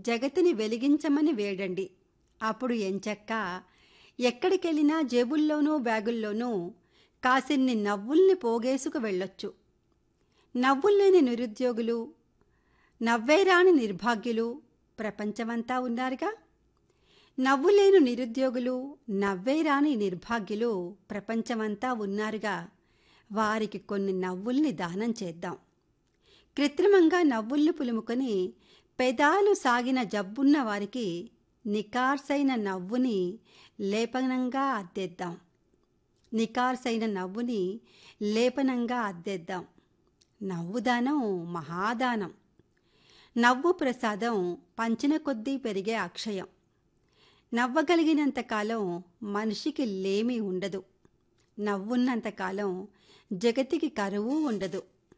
జగతిని వెలిగించమని వేడండి అప్పుడు ఎంచక్క ఎక్కడికెళ్ళినా జేబుల్లోనూ బ్యాగుల్లోనూ కాసిన్ని నవ్వుల్ని పోగేసుకు వెళ్ళొచ్చు నవ్వుల్లేని నిరుద్యోగులు నవ్వేరాని నిర్భాగ్యులు ప్రపంచమంతా ఉన్నారుగా నవ్వులేని నిరుద్యోగులు నవ్వేరాని నిర్భాగ్యులు ప్రపంచమంతా ఉన్నారుగా వారికి కొన్ని నవ్వుల్ని దానం చేద్దాం కృత్రిమంగా నవ్వుల్ని పులుముకొని పెదాలు సాగిన జబ్బున్న వారికి నికార్సైన నవ్వుని లేపనంగా అద్దెద్దాం నికార్సైన నవ్వుని లేపనంగా అద్దెద్దాం నవ్వుదానం మహాదానం నవ్వు ప్రసాదం పంచిన కొద్దీ పెరిగే అక్షయం నవ్వగలిగినంతకాలం మనిషికి లేమి ఉండదు నవ్వున్నంతకాలం జగతికి కరువు ఉండదు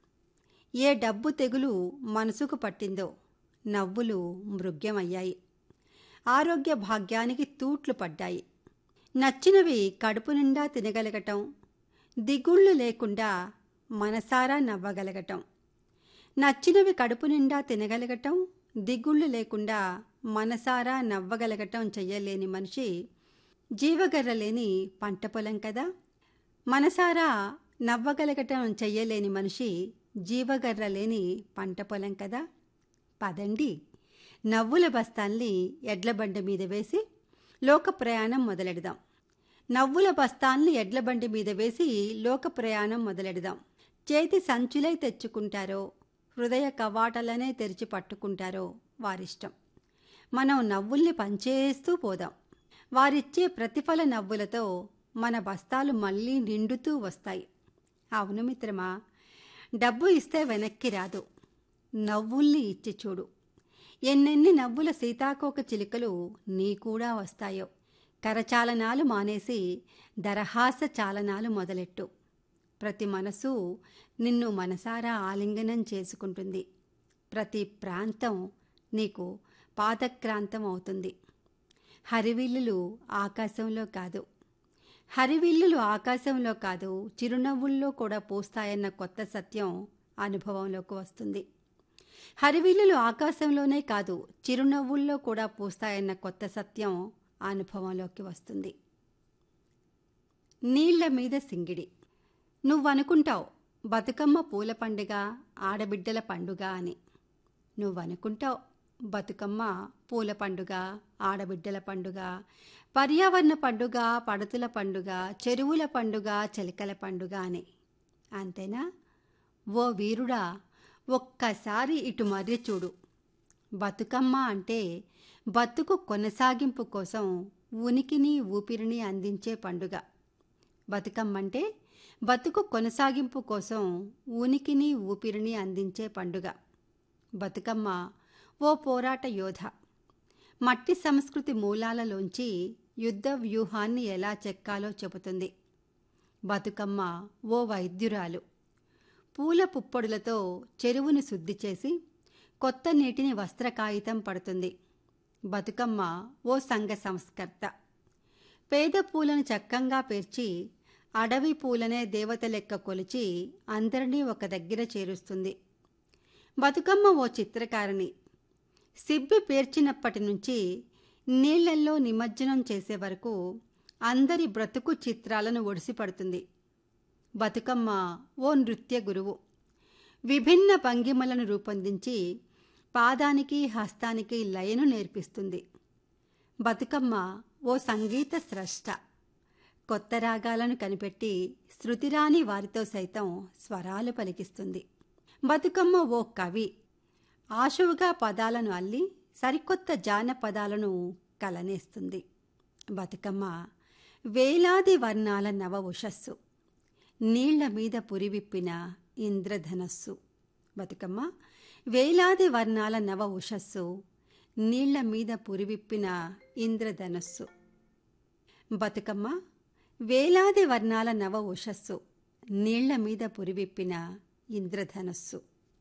ఏ డబ్బు తెగులు మనసుకు పట్టిందో నవ్వులు మృగ్యమయ్యాయి ఆరోగ్య భాగ్యానికి తూట్లు పడ్డాయి నచ్చినవి కడుపు నిండా తినగలగటం దిగుళ్ళు లేకుండా మనసారా నవ్వగలగటం నచ్చినవి కడుపు నిండా తినగలగటం దిగుళ్ళు లేకుండా మనసారా నవ్వగలగటం చెయ్యలేని మనిషి జీవగర్రలేని పంట పొలం కదా మనసారా నవ్వగలగటం చెయ్యలేని మనిషి జీవగర్రలేని పంట పొలం కదా పదండి నవ్వుల బస్తాల్ని ఎడ్ల బండి మీద వేసి లోక ప్రయాణం మొదలెడదాం నవ్వుల బస్తాల్ని ఎడ్ల బండి మీద వేసి లోక ప్రయాణం మొదలెడదాం చేతి సంచులై తెచ్చుకుంటారో హృదయ కవాటలనే తెరిచి పట్టుకుంటారో వారిష్టం మనం నవ్వుల్ని పంచేస్తూ పోదాం వారిచ్చే ప్రతిఫల నవ్వులతో మన బస్తాలు మళ్ళీ నిండుతూ వస్తాయి అవును మిత్రమా డబ్బు ఇస్తే వెనక్కి రాదు నవ్వుల్ని ఇచ్చి చూడు ఎన్నెన్ని నవ్వుల సీతాకోక చిలుకలు నీ కూడా వస్తాయో కరచాలనాలు మానేసి దరహాస చాలనాలు మొదలెట్టు ప్రతి మనసు నిన్ను మనసారా ఆలింగనం చేసుకుంటుంది ప్రతి ప్రాంతం నీకు పాదక్రాంతం అవుతుంది హరివిల్లులు ఆకాశంలో కాదు హరివిల్లులు ఆకాశంలో కాదు చిరునవ్వుల్లో కూడా పూస్తాయన్న కొత్త సత్యం అనుభవంలోకి వస్తుంది హరివిల్లులు ఆకాశంలోనే కాదు చిరునవ్వుల్లో కూడా పూస్తాయన్న కొత్త సత్యం అనుభవంలోకి వస్తుంది నీళ్ల మీద సింగిడి నువ్వనుకుంటావు బతుకమ్మ పూల పండుగ ఆడబిడ్డల పండుగ అని నువ్వనుకుంటావు బతుకమ్మ పూల పండుగ ఆడబిడ్డల పండుగ పర్యావరణ పండుగ పడతుల పండుగ చెరువుల పండుగ చెలికల పండుగ అని అంతేనా ఓ వీరుడా ఒక్కసారి ఇటు మర్రి చూడు బతుకమ్మ అంటే బతుకు కొనసాగింపు కోసం ఉనికిని ఊపిరిని అందించే పండుగ బతుకమ్మ అంటే బతుకు కొనసాగింపు కోసం ఉనికిని ఊపిరిని అందించే పండుగ బతుకమ్మ ఓ పోరాట యోధ మట్టి సంస్కృతి మూలాలలోంచి యుద్ధ వ్యూహాన్ని ఎలా చెక్కాలో చెబుతుంది బతుకమ్మ ఓ వైద్యురాలు పూల పుప్పొడులతో చెరువును శుద్ధి చేసి కొత్త నీటిని వస్త్ర కాగితం పడుతుంది బతుకమ్మ ఓ సంఘ సంస్కర్త పేద పూలను చక్కంగా పేర్చి అడవి పూలనే దేవత లెక్క కొలిచి అందరినీ ఒక దగ్గర చేరుస్తుంది బతుకమ్మ ఓ చిత్రకారిణి సిబ్బి పేర్చినప్పటి నుంచి నీళ్లల్లో నిమజ్జనం చేసే వరకు అందరి బ్రతుకు చిత్రాలను ఒడిసిపడుతుంది బతుకమ్మ ఓ నృత్య గురువు విభిన్న భంగిమలను రూపొందించి పాదానికి హస్తానికి లయను నేర్పిస్తుంది బతుకమ్మ ఓ సంగీత స్రష్ట కొత్త రాగాలను కనిపెట్టి శృతిరాని వారితో సైతం స్వరాలు పలికిస్తుంది బతుకమ్మ ఓ కవి ఆశువుగా పదాలను అల్లి సరికొత్త జానపదాలను కలనేస్తుంది బతుకమ్మ వేలాది వర్ణాల నవ ఉషస్సు నీళ్ల మీద పురివిప్పిన ఇంద్రధనస్సు బతుకమ్మ వేలాది వర్ణాల నవ ఉషస్సు నీళ్ల మీద పురివిప్పిన ఇంద్రధనస్సు బతుకమ్మ వేలాది వర్ణాల నవ ఉషస్సు నీళ్ల మీద పురివిప్పిన ఇంద్రధనస్సు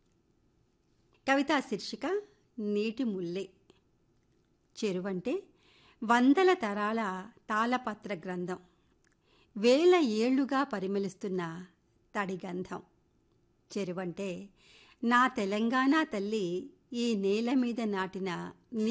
కవితా శీర్షిక నీటి ముల్లె చెరువంటే వందల తరాల తాళపత్ర గ్రంథం వేల ఏళ్లుగా పరిమళిస్తున్న తడిగంధం చెరువంటే నా తెలంగాణ తల్లి ఈ నేల మీద నాటిన